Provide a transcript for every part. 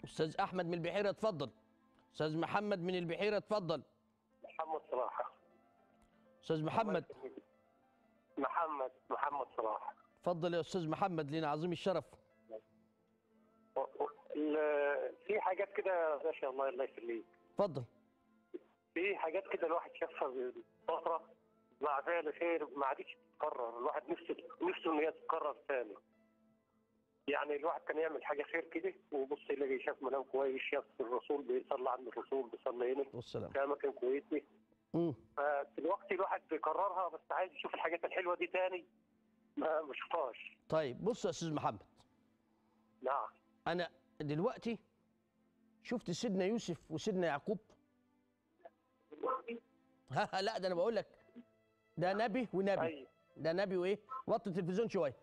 استاذ احمد من البحيره اتفضل استاذ محمد من البحيره اتفضل محمد صلاح استاذ محمد محمد محمد صلاح اتفضل يا استاذ محمد لنا عظيم الشرف و- و- ال- في حاجات كده يا باشا الله الله يخليك اتفضل في حاجات كده الواحد شافها من فتره مع فعل خير ما عادتش تتكرر الواحد نفسه نفسه ان هي تتكرر تاني يعني الواحد كان يعمل حاجه خير كده ويبص يلاقي شاف منام كويس شاف الرسول بيصلي عند الرسول بيصلي هنا والسلام في اماكن كويسه امم فدلوقتي الواحد بيكررها بس عايز يشوف الحاجات الحلوه دي تاني ما ما شفتهاش طيب بص يا استاذ محمد نعم انا دلوقتي شفت سيدنا يوسف وسيدنا يعقوب ها ها لا ده انا بقول لك ده نبي ونبي ايوه ده نبي وايه وطي التلفزيون شويه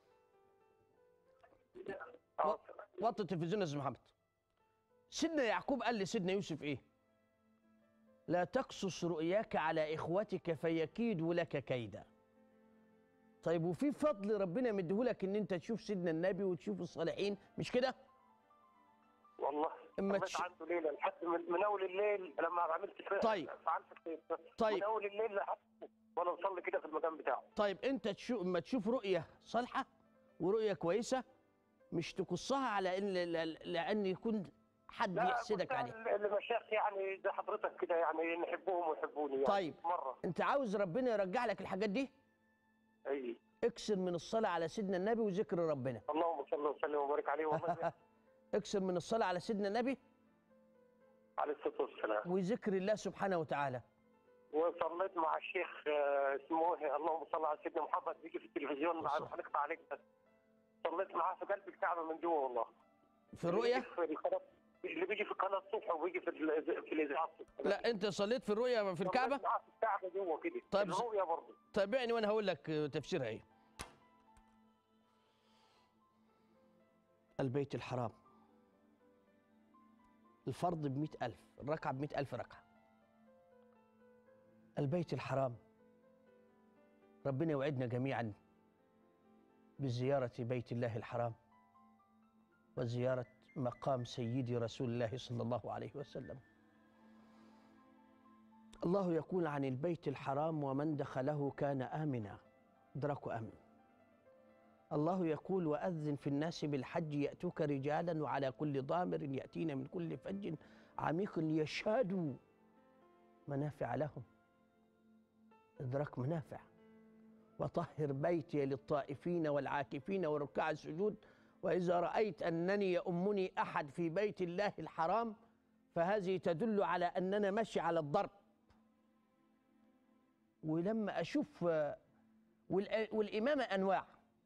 اه وطي التلفزيون يا استاذ محمد سيدنا يعقوب قال لسيدنا يوسف ايه لا تقصص رؤياك على اخوتك فيكيدوا لك كيدا طيب وفي فضل ربنا مديهولك ان انت تشوف سيدنا النبي وتشوف الصالحين مش كده والله اما صليت تش- عنده ليله لحد من, من اول الليل لما عملت فعل طيب. فعلت خير طيب. من اول الليل لحد وانا بصلي كده في المكان بتاعه طيب انت تشوف اما تشوف رؤيه صالحه ورؤيه كويسه مش تقصها على ان ل- لان يكون حد يحسدك كنت عليه المشايخ يعني زي حضرتك كده يعني نحبهم ويحبوني يعني طيب. مره انت عاوز ربنا يرجع لك الحاجات دي اي اكسر من الصلاه على سيدنا النبي وذكر ربنا اللهم صل وسلم وبارك عليه والله اكسر من الصلاه على سيدنا النبي عليه الصلاه والسلام وذكر الله سبحانه وتعالى وصليت مع الشيخ آه، اسمه ايه اللهم صل على سيدنا محمد بيجي في التلفزيون مع والصلاة. هنقطع عليك بس صليت معاه في قلب الكعبه من جوه والله في الرؤيه اللي بيجي في القناة- اللي بيجي في القناه الصبح وبيجي في ال- في الاذاعه الصبح لا انت صليت في الرؤيه في الكعبه صليت معاه في الكعبه جوه كده طيب، الرؤيه برضه تابعني وانا هقول لك اه، تفسيرها ايه البيت الحرام الفرض بمئة ألف الركعة بمئة ألف ركعة البيت الحرام ربنا يوعدنا جميعا بزيارة بيت الله الحرام وزيارة مقام سيدي رسول الله صلى الله عليه وسلم الله يقول عن البيت الحرام ومن دخله كان آمنا ادرك أمن الله يقول وأذن في الناس بالحج يأتوك رجالا وعلى كل ضامر يأتين من كل فج عميق ليشهدوا منافع لهم إدراك منافع وطهر بيتي للطائفين والعاكفين وركع السجود وإذا رأيت أنني يؤمني أحد في بيت الله الحرام فهذه تدل على أننا ماشي على الضرب ولما اشوف آه، والأ- والامامه انواع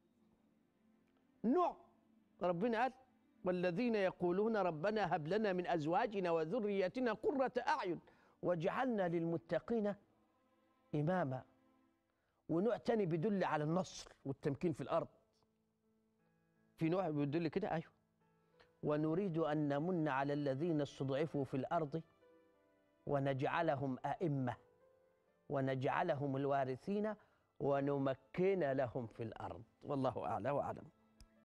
نوع ربنا قال والذين يقولون ربنا هب لنا من ازواجنا وذرياتنا قرة اعين واجعلنا للمتقين اماما ونوع تاني بيدل على النصر والتمكين في الارض في نوع بيدل كده ايوه ونريد ان نمن على الذين استضعفوا في الارض ونجعلهم ائمه ونجعلهم الوارثين ونمكن لهم في الارض والله اعلى واعلم